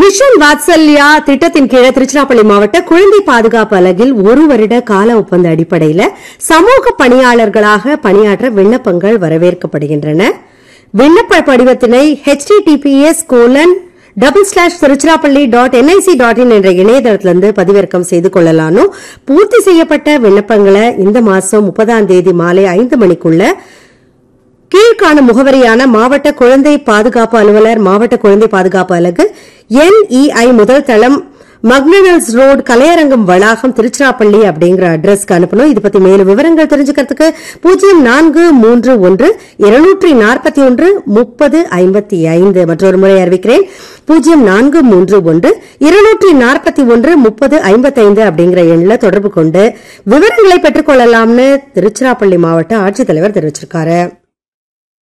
mission Vatsalya திட்டத்தின் கீழே திருச்சிராப்பள்ளி மாவட்ட குழந்தை பாதுகாப்பு அலகில் ஒரு வருட கால ஒப்பந்த அடிப்படையில் சமூக பணியாளர்களாக பணியாற்ற விண்ணப்பங்கள் வரவேற்கப்படுகின்றன விண்ணப்ப படிவத்தினை https colon double slash Tiruchirappalli dot NIC dot in என்ற இணையதளத்திலிருந்து பதிவிறக்கம் செய்து கொள்ளலானும் பூர்த்தி செய்யப்பட்ட விண்ணப்பங்களை இந்த மாசம் முப்பதாம் தேதி மாலை ஐந்து மணிக்குள்ள கீழ்காணும் முகவரியான மாவட்ட குழந்தை பாதுகாப்பு அலுவலர் மாவட்ட குழந்தை பாதுகாப்பு அலகு என்இஐ முதல் தளம் மக்னல்ஸ் ரோடு கலையரங்கம் வளாகம் திருச்சிராப்பள்ளி அப்படிங்கிற அட்ரஸ்க்கு அனுப்பணும் இது பத்தி மேலும் விவரங்கள் தெரிஞ்சுக்கிறதுக்கு பூஜ்ஜியம் நான்கு மூன்று ஒன்று இருநூற்றி நாற்பத்தி ஒன்று முப்பது ஐம்பத்தி ஐந்து மற்றொரு முறை அறிவிக்கிறேன் பூஜ்ஜியம் நான்கு மூன்று ஒன்று இருநூற்றி நாற்பத்தி ஒன்று முப்பது ஐம்பத்தைந்து அப்படிங்கிற எண்ணில் தொடர்பு கொண்டு விவரங்களை பெற்றுக் கொள்ளலாம்னு திருச்சிராப்பள்ளி மாவட்ட ஆட்சித்தலைவர் தெரிவிச்சிருக்காரு